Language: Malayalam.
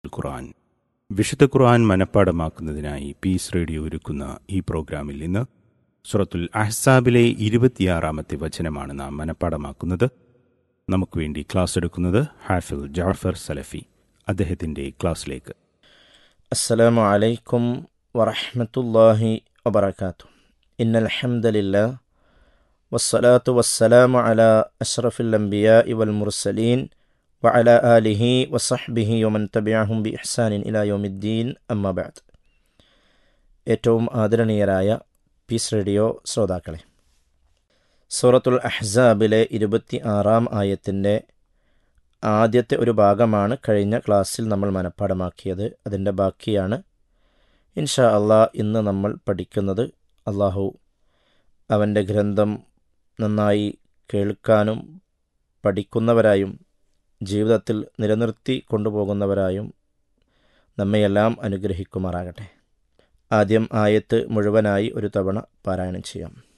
ഖുർആൻ വിശുദ്ധ ഖുർആൻ മനഃപ്പാടമാക്കുന്നതിനായി പീസ് റേഡിയോ ഒരുക്കുന്ന ഈ പ്രോഗ്രാമിൽ നിന്ന് സുറത്തുൽ അഹ്സാബിലെ ഇരുപത്തിയാറാമത്തെ വചനമാണ് നാം മനഃപ്പാടമാക്കുന്നത് നമുക്ക് വേണ്ടി ക്ലാസ് എടുക്കുന്നത് ഹാഫിൽ ജാഫർ സലഫി അദ്ദേഹത്തിൻ്റെ ക്ലാസ്സിലേക്ക് السلام عليكم ورحمة الله وبركاته إن الحمد لله والصلاة والسلام على أشرف الأنبياء والمرسلين وعلى آله وصحبه ومن تبعهم بإحسان إلى يوم الدين أما بعد ഏറ്റവും ആദരണീയരായ പീസ് റേഡിയോ ശ്രോതാക്കളെ സൂറത്തുൽ അഹ്സാബിലെ ഇരുപത്തി ആറാം ആയത്തിൻ്റെ ആദ്യത്തെ ഒരു ഭാഗമാണ് കഴിഞ്ഞ ക്ലാസ്സിൽ നമ്മൾ മനഃപ്പാടമാക്കിയത് അതിൻ്റെ ബാക്കിയാണ് ഇൻഷാ അള്ളാ ഇന്ന് നമ്മൾ പഠിക്കുന്നത് അള്ളാഹു അവൻ്റെ ഗ്രന്ഥം നന്നായി കേൾക്കാനും പഠിക്കുന്നവരായും ജീവിതത്തിൽ നിലനിർത്തി കൊണ്ടുപോകുന്നവരായും നമ്മയെല്ലാം അനുഗ്രഹിക്കുമാറാകട്ടെ ആദ്യം ആയത്ത് മുഴുവനായി ഒരു തവണ പാരായണം ചെയ്യാം